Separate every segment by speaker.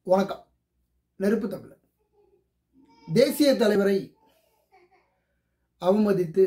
Speaker 1: வணக்கம் நெருப்பு தமிழர் தேசிய தலைவரை அவமதித்து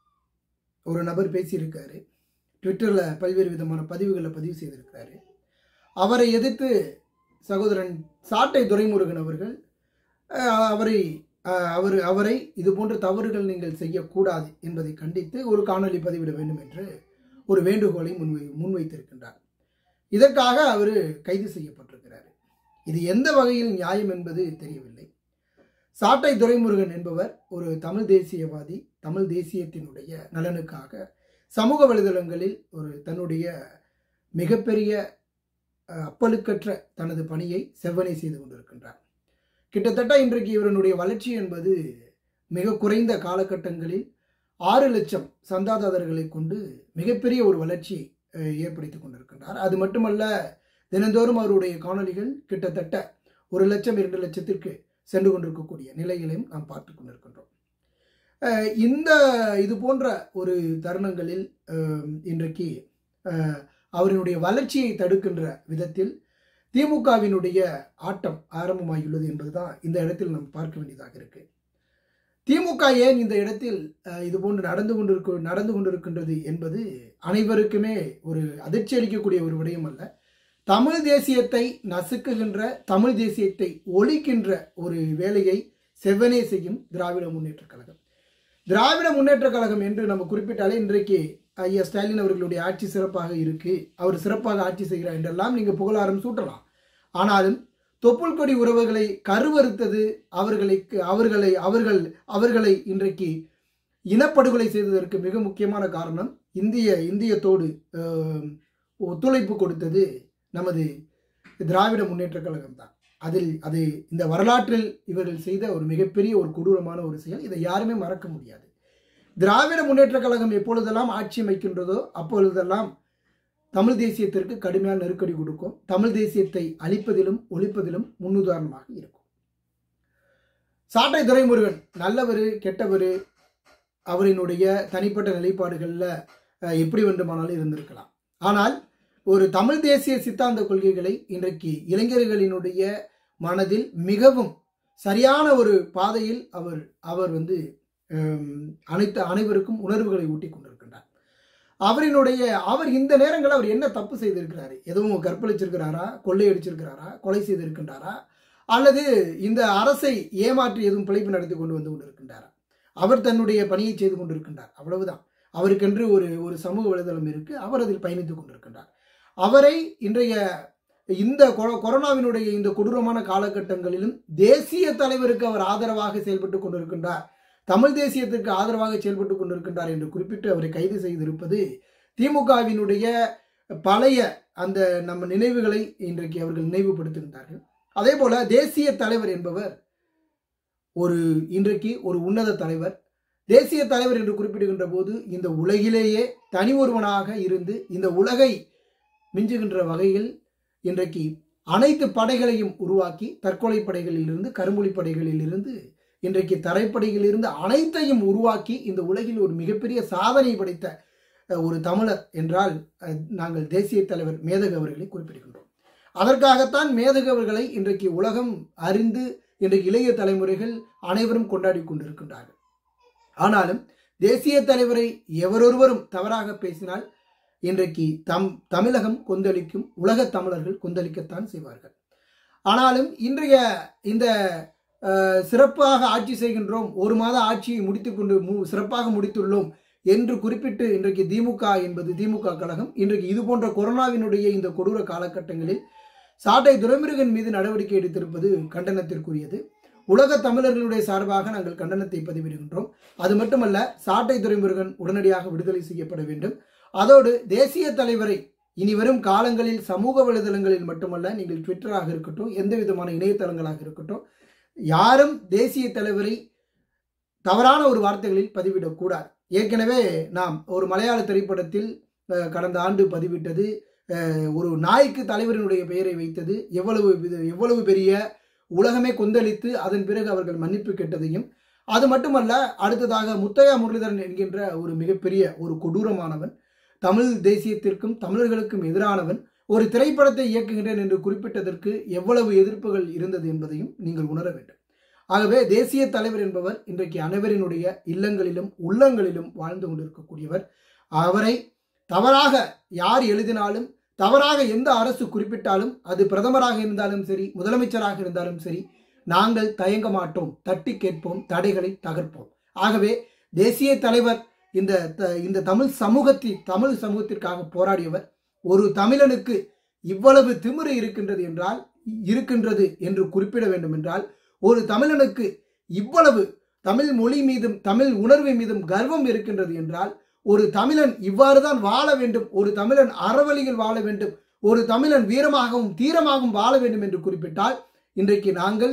Speaker 1: ஒரு நபர் பேசியிருக்காரு ட்விட்டரில் பல்வேறு விதமான பதிவுகளை பதிவு செய்திருக்கிறாரு அவரை எதிர்த்து சகோதரன் சாட்டை துரைமுருகன் அவர்கள் அஹ், அவரை அஹ், அவர் அவரை இது போன்ற தவறுகள் நீங்கள் செய்யக்கூடாது என்பதை கண்டித்து ஒரு காணொளி பதிவிட வேண்டும் என்று ஒரு வேண்டுகோளை முன்வை முன்வைத்திருக்கின்றார் இதற்காக அவர் கைது செய்யப்பட்டிருக்கிறார் இது எந்த வகையில் நியாயம் என்பது தெரியவில்லை சாட்டை துரைமுருகன் என்பவர் ஒரு தமிழ் தேசியவாதி தமிழ் தேசியத்தினுடைய நலனுக்காக சமூக வலைதளங்களில் ஒரு தன்னுடைய மிகப்பெரிய அஹ், அப்பழுக்கற்ற தனது பணியை செவ்வனை செய்து கொண்டிருக்கின்றார் கிட்டத்தட்ட இன்றைக்கு இவருடைய வளர்ச்சி என்பது மிக குறைந்த காலகட்டங்களில் ஆறு லட்சம் சந்தாதாரர்களை கொண்டு மிகப்பெரிய ஒரு வளர்ச்சியை அஹ், ஏற்படுத்திக் கொண்டிருக்கின்றார் அது மட்டுமல்ல தினந்தோறும் அவருடைய காணொளிகள் கிட்டத்தட்ட ஒரு லட்சம் இரண்டு லட்சத்திற்கு சென்று கொண்டிருக்கக்கூடிய நிலைகளையும் நாம் பார்த்து கொண்டிருக்கின்றோம் அஹ், இந்த இது போன்ற ஒரு தருணங்களில் அஹ், இன்றைக்கு அஹ், அவரினுடைய வளர்ச்சியை தடுக்கின்ற விதத்தில் திமுகவினுடைய ஆட்டம் ஆரம்பமாகியுள்ளது என்பதுதான் இந்த இடத்தில் நாம் பார்க்க வேண்டியதாக இருக்கு திமுக ஏன் இந்த இடத்தில் அஹ், இது போன்று நடந்து கொண்டிருக்க நடந்து கொண்டிருக்கின்றது என்பது அனைவருக்குமே ஒரு அதிர்ச்சி அளிக்கக்கூடிய ஒரு விடயம் அல்ல தமிழ் தேசியத்தை நசுக்குகின்ற தமிழ் தேசியத்தை ஒழிக்கின்ற ஒரு வேலையை செவ்வனே செய்யும் திராவிட முன்னேற்றக் கழகம் திராவிட முன்னேற்றக் கழகம் என்று நம்ம குறிப்பிட்டாலே இன்றைக்கு ஐயா ஸ்டாலின் அவர்களுடைய ஆட்சி சிறப்பாக இருக்கு அவர் சிறப்பாக ஆட்சி செய்கிறார் என்றெல்லாம் நீங்க புகழாரம் சூட்டலாம் ஆனாலும் தொப்புள் கொடி உறவுகளை கருவறுத்தது அவர்களை அவர்களை அவர்கள் அவர்களை இன்றைக்கு இனப்படுகொலை செய்ததற்கு மிக முக்கியமான காரணம் இந்திய இந்தியத்தோடு அஹ், ஒத்துழைப்பு கொடுத்தது நமது திராவிட முன்னேற்ற கழகம் தான் அதில் அது இந்த வரலாற்றில் இவர்கள் செய்த ஒரு மிகப்பெரிய ஒரு கொடூரமான ஒரு செயல் இதை யாருமே மறக்க முடியாது திராவிட முன்னேற்ற கழகம் எப்பொழுதெல்லாம் ஆட்சி அமைக்கின்றதோ அப்பொழுதெல்லாம் தமிழ் தேசியத்திற்கு கடுமையான நெருக்கடி கொடுக்கும் தமிழ் தேசியத்தை அழிப்பதிலும் ஒழிப்பதிலும் முன்னுதாரணமாக இருக்கும் சாட்டை துரைமுருகன் நல்லவர் கெட்டவர் அவரினுடைய தனிப்பட்ட நிலைப்பாடுகளில் அஹ், எப்படி வேண்டுமானாலும் இருந்திருக்கலாம் ஆனால் ஒரு தமிழ் தேசிய சித்தாந்த கொள்கைகளை இன்றைக்கு இளைஞர்களினுடைய மனதில் மிகவும் சரியான ஒரு பாதையில் அவர் அவர் வந்து ஹம், அனைத்து அனைவருக்கும் உணர்வுகளை ஊட்டி கொண்டிருக்கின்றார் அவரினுடைய அவர் இந்த நேரங்களில் அவர் என்ன தப்பு செய்திருக்கிறாரு எதுவும் கற்பழிச்சிருக்கிறாரா கொள்ளையடிச்சிருக்கிறாரா கொலை செய்திருக்கின்றாரா அல்லது இந்த அரசை ஏமாற்றி எதுவும் பிழைப்பு நடத்தி கொண்டு வந்து கொண்டிருக்கின்றாரா அவர் தன்னுடைய பணியை செய்து கொண்டிருக்கின்றார் அவ்வளவுதான் அவருக்கென்று ஒரு ஒரு சமூக வலைதளம் இருக்கு அவர் அதில் பயணித்துக் கொண்டிருக்கின்றார் அவரை இன்றைய இந்த கொ- கொரோனாவினுடைய இந்த கொடூரமான காலகட்டங்களிலும் தேசிய தலைவருக்கு அவர் ஆதரவாக செயல்பட்டு கொண்டிருக்கின்றார் தமிழ் தேசியத்திற்கு ஆதரவாக செயல்பட்டு கொண்டிருக்கின்றார் என்று குறிப்பிட்டு அவரை கைது செய்திருப்பது திமுகவினுடைய பழைய அந்த நம்ம நினைவுகளை இன்றைக்கு அவர்கள் நினைவுபடுத்துகின்றார்கள் அதே போல தேசிய தலைவர் என்பவர் ஒரு இன்றைக்கு ஒரு உன்னத தலைவர் தேசிய தலைவர் என்று குறிப்பிடுகின்ற போது இந்த உலகிலேயே தனி ஒருவனாக இருந்து இந்த உலகை மிஞ்சுகின்ற வகையில் இன்றைக்கு அனைத்து படைகளையும் உருவாக்கி தற்கொலை படைகளிலிருந்து கரும்புலி படைகளிலிருந்து இன்றைக்கு தரைப்படையிலிருந்து அனைத்தையும் உருவாக்கி இந்த உலகில் ஒரு மிகப்பெரிய சாதனை படைத்த அஹ், ஒரு தமிழர் என்றால் அஹ், நாங்கள் தேசிய தலைவர் மேதக அவர்களை குறிப்பிடுகின்றோம் அதற்காகத்தான் மேதக அவர்களை இன்றைக்கு உலகம் அறிந்து இன்றைக்கு இளைய தலைமுறைகள் அனைவரும் கொண்டாடி கொண்டிருக்கின்றார்கள் ஆனாலும் தேசிய தலைவரை எவரொருவரும் தவறாக பேசினால் இன்றைக்கு தம் தமிழகம் கொந்தளிக்கும் உலகத் தமிழர்கள் கொந்தளிக்கத்தான் செய்வார்கள் ஆனாலும் இன்றைய இந்த அஹ், சிறப்பாக ஆட்சி செய்கின்றோம் ஒரு மாத ஆட்சியை முடித்துக்கொண்டு மு- சிறப்பாக முடித்துள்ளோம் என்று குறிப்பிட்டு இன்றைக்கு திமுக என்பது திமுக கழகம் இன்றைக்கு இது போன்ற கொரோனாவினுடைய இந்த கொடூர காலகட்டங்களில் சாட்டை துரைமுருகன் மீது நடவடிக்கை எடுத்திருப்பது கண்டனத்திற்குரியது உலக தமிழர்களுடைய சார்பாக நாங்கள் கண்டனத்தை பதிவிடுகின்றோம் அது மட்டுமல்ல சாட்டை துரைமுருகன் உடனடியாக விடுதலை செய்யப்பட வேண்டும் அதோடு தேசிய தலைவரை இனி வரும் காலங்களில் சமூக வலைதளங்களில் மட்டுமல்ல நீங்கள் ட்விட்டராக இருக்கட்டும் எந்த விதமான இணையதளங்களாக இருக்கட்டும் யாரும் தேசிய தலைவரை தவறான ஒரு வார்த்தைகளில் பதிவிடக்கூடாது ஏற்கனவே நாம் ஒரு மலையாள திரைப்படத்தில் அஹ், கடந்த ஆண்டு பதிவிட்டது அஹ், ஒரு நாய்க்கு தலைவரினுடைய பெயரை வைத்தது எவ்வளவு வித- எவ்வளவு பெரிய உலகமே கொந்தளித்து அதன் பிறகு அவர்கள் மன்னிப்பு கேட்டதையும் அது மட்டுமல்ல அடுத்ததாக முத்தையா முரளிதரன் என்கின்ற ஒரு மிகப்பெரிய ஒரு கொடூரமானவன் தமிழ் தேசியத்திற்கும் தமிழர்களுக்கும் எதிரானவன் ஒரு திரைப்படத்தை இயக்குகின்றேன் என்று குறிப்பிட்டதற்கு எவ்வளவு எதிர்ப்புகள் இருந்தது என்பதையும் நீங்கள் உணர வேண்டும் ஆகவே தேசிய தலைவர் என்பவர் இன்றைக்கு அனைவரினுடைய இல்லங்களிலும் உள்ளங்களிலும் வாழ்ந்து கொண்டிருக்கக்கூடியவர் அவரை தவறாக யார் எழுதினாலும் தவறாக எந்த அரசு குறிப்பிட்டாலும் அது பிரதமராக இருந்தாலும் சரி முதலமைச்சராக இருந்தாலும் சரி நாங்கள் தயங்க மாட்டோம் தட்டி கேட்போம் தடைகளை தகர்ப்போம் ஆகவே தேசிய தலைவர் இந்த த- இந்த தமிழ் சமூகத்தில் தமிழ் சமூகத்திற்காக போராடியவர் ஒரு தமிழனுக்கு இவ்வளவு திமிரு இருக்கின்றது என்றால் இருக்கின்றது என்று குறிப்பிட வேண்டும் என்றால் ஒரு தமிழனுக்கு இவ்வளவு தமிழ் மொழி மீதும் தமிழ் உணர்வு மீதும் கர்வம் இருக்கின்றது என்றால் ஒரு தமிழன் இவ்வாறு தான் வாழ வேண்டும் ஒரு தமிழன் அறவழியில் வாழ வேண்டும் ஒரு தமிழன் வீரமாகவும் தீரமாகவும் வாழ வேண்டும் என்று குறிப்பிட்டால் இன்றைக்கு நாங்கள்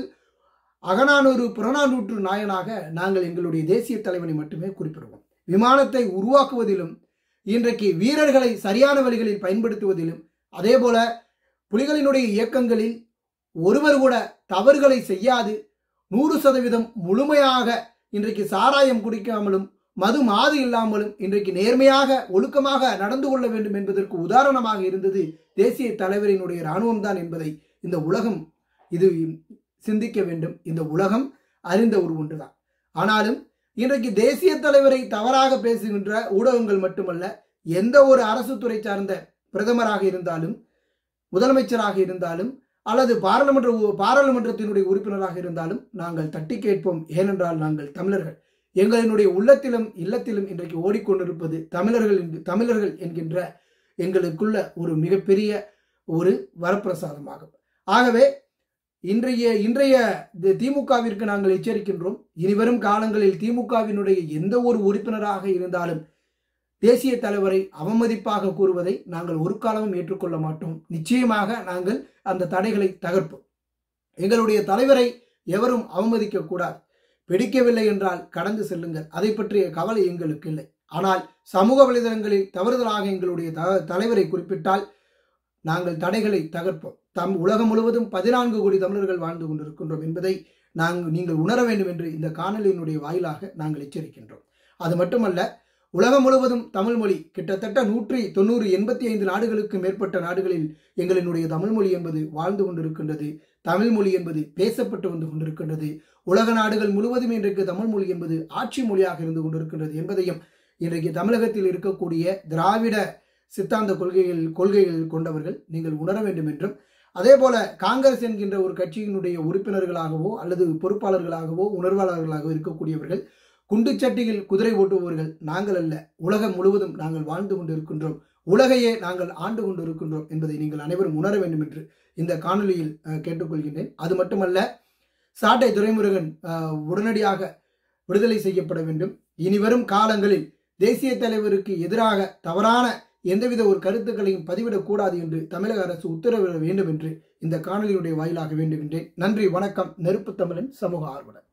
Speaker 1: அகநானூறு புறநானூற்று நாயனாக நாங்கள் எங்களுடைய தேசிய தலைவனை மட்டுமே குறிப்பிடுவோம் விமானத்தை உருவாக்குவதிலும் இன்றைக்கு வீரர்களை சரியான வழிகளில் பயன்படுத்துவதிலும் அதே போல புலிகளினுடைய இயக்கங்களில் ஒருவர் கூட தவறுகளை செய்யாது நூறு சதவீதம் முழுமையாக இன்றைக்கு சாராயம் குடிக்காமலும் மது மாது இல்லாமலும் இன்றைக்கு நேர்மையாக ஒழுக்கமாக நடந்து கொள்ள வேண்டும் என்பதற்கு உதாரணமாக இருந்தது தேசிய தலைவரினுடைய இராணுவம் தான் என்பதை இந்த உலகம் இது சிந்திக்க வேண்டும் இந்த உலகம் அறிந்த ஒரு ஒன்றுதான் ஆனாலும் இன்றைக்கு தேசிய தலைவரை தவறாக பேசுகின்ற ஊடகங்கள் மட்டுமல்ல எந்த ஒரு அரசு துறை சார்ந்த பிரதமராக இருந்தாலும் முதலமைச்சராக இருந்தாலும் அல்லது பாராளுமன்ற உ- பாராளுமன்றத்தினுடைய உறுப்பினராக இருந்தாலும் நாங்கள் தட்டி கேட்போம் ஏனென்றால் நாங்கள் தமிழர்கள் எங்களினுடைய உள்ளத்திலும் இல்லத்திலும் இன்றைக்கு ஓடிக்கொண்டிருப்பது தமிழர்கள் என்று- தமிழர்கள் என்கின்ற எங்களுக்குள்ள ஒரு மிகப்பெரிய ஒரு வரப்பிரசாதமாகும் ஆகவே இன்றைய இன்றைய தி- திமுகவிற்கு நாங்கள் எச்சரிக்கின்றோம் இனிவரும் காலங்களில் திமுகவினுடைய எந்த ஒரு உறுப்பினராக இருந்தாலும் தேசிய தலைவரை அவமதிப்பாக கூறுவதை நாங்கள் ஒரு காலமும் ஏற்றுக்கொள்ள மாட்டோம் நிச்சயமாக நாங்கள் அந்த தடைகளை தகர்ப்போம் எங்களுடைய தலைவரை எவரும் அவமதிக்க கூடாது பிடிக்கவில்லை என்றால் கடந்து செல்லுங்கள் அதை பற்றிய கவலை எங்களுக்கு இல்லை ஆனால் சமூக வலைதளங்களில் தவறுதலாக எங்களுடைய த- தலைவரை குறிப்பிட்டால் நாங்கள் தடைகளை தகர்ப்போம் தம் உலகம் முழுவதும் பதினான்கு கோடி தமிழர்கள் வாழ்ந்து கொண்டிருக்கின்றோம் என்பதை நாங்கள் நீங்கள் உணர வேண்டும் என்று இந்த காணொலியினுடைய வாயிலாக நாங்கள் எச்சரிக்கின்றோம் அது மட்டுமல்ல உலகம் முழுவதும் தமிழ் மொழி கிட்டத்தட்ட நூற்றி தொண்ணூறு எண்பத்தி ஐந்து நாடுகளுக்கு மேற்பட்ட நாடுகளில் எங்களினுடைய தமிழ் மொழி என்பது வாழ்ந்து கொண்டிருக்கின்றது தமிழ் மொழி என்பது பேசப்பட்டு வந்து கொண்டிருக்கின்றது உலக நாடுகள் முழுவதும் இன்றைக்கு தமிழ் மொழி என்பது ஆட்சி மொழியாக இருந்து கொண்டிருக்கின்றது என்பதையும் இன்றைக்கு தமிழகத்தில் இருக்கக்கூடிய திராவிட சித்தாந்த கொள்கைகள் கொள்கைகள் கொண்டவர்கள் நீங்கள் உணர வேண்டும் என்றும் அதே போல காங்கிரஸ் என்கின்ற ஒரு கட்சியினுடைய உறுப்பினர்களாகவோ அல்லது பொறுப்பாளர்களாகவோ உணர்வாளர்களாகவோ இருக்கக்கூடியவர்கள் குண்டுச்சட்டியில் குதிரை ஓட்டுபவர்கள் நாங்கள் அல்ல உலகம் முழுவதும் நாங்கள் வாழ்ந்து கொண்டிருக்கின்றோம் உலகையே நாங்கள் ஆண்டு கொண்டிருக்கின்றோம் என்பதை நீங்கள் அனைவரும் உணர வேண்டும் என்று இந்த காணொலியில் அஹ், கேட்டுக்கொள்கின்றேன் அது மட்டுமல்ல சாட்டை துரைமுருகன் அஹ், உடனடியாக விடுதலை செய்யப்பட வேண்டும் இனி வரும் காலங்களில் தேசிய தலைவருக்கு எதிராக தவறான எந்தவித ஒரு கருத்துக்களையும் பதிவிடக்கூடாது என்று தமிழக அரசு உத்தரவிட வேண்டும் என்று இந்த காணொலியுடைய வாயிலாக வேண்டுகின்றேன் நன்றி வணக்கம் நெருப்பு தமிழன் சமூக ஆர்வலர்